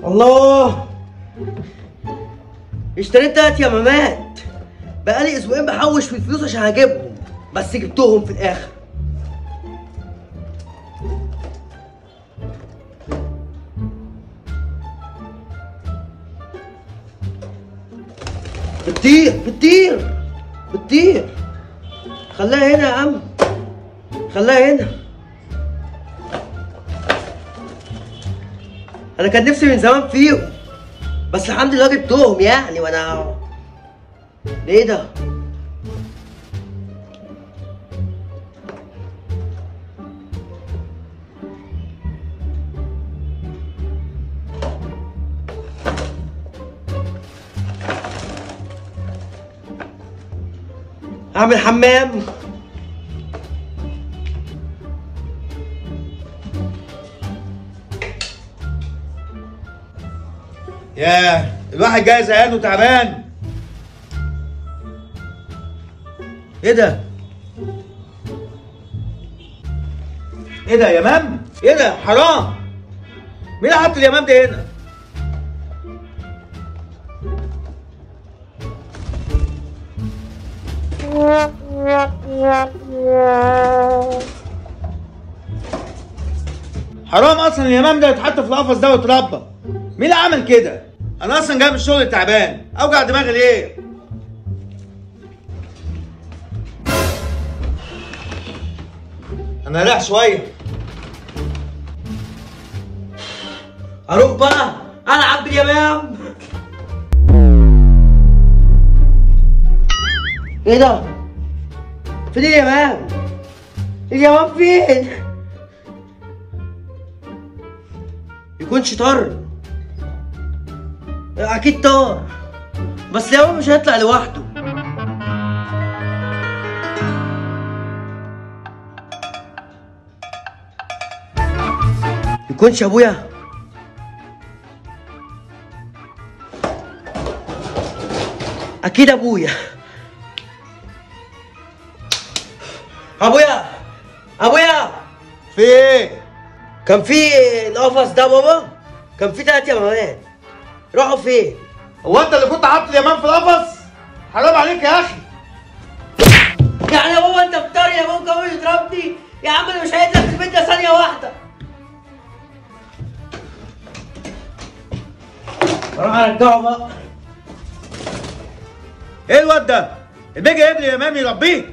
الله اشتريت تلات يمامات بقالي اسبوعين بحوش في الفلوس عشان اجيبهم بس جبتهم في الاخر بتطير بتطير بتطير خليها هنا يا عم خليها هنا انا كان نفسي من زمان فيهم بس الحمد لله جبتهم يعني وانا ايه ده اعمل حمام ياه الواحد جاي زهقان وتعبان ايه ده؟ ايه ده يا مام؟ ايه ده؟ حرام مين اللي حط اليمام ده هنا؟ حرام اصلا اليمام ده يتحط في القفص ده ويتربى مين اللي عمل كده؟ انا اصلا جاي من الشغل تعبان اوجع دماغي ليه؟ انا رايح شويه اروح بقى العب باليمام ايه ده فين اليمام اليمام فين يكونش طار اكيد طار بس اليمام مش هيطلع لوحده يكونش ابويا اكيد ابويا ابويا ابويا في ايه؟ كان في القفص ده بابا كان في تلات يمامات راحوا فين هو انت اللي كنت حاطط اليمام في القفص؟ حرام عليك يا اخي يعني يا بابا انت بتار يا بابا كمان يضربني يا عم انا مش هيطلع في البيت ده ثانيه واحده اروح ارجعه بقى ايه الواد ده؟ البيه جايب لي يمام يربيه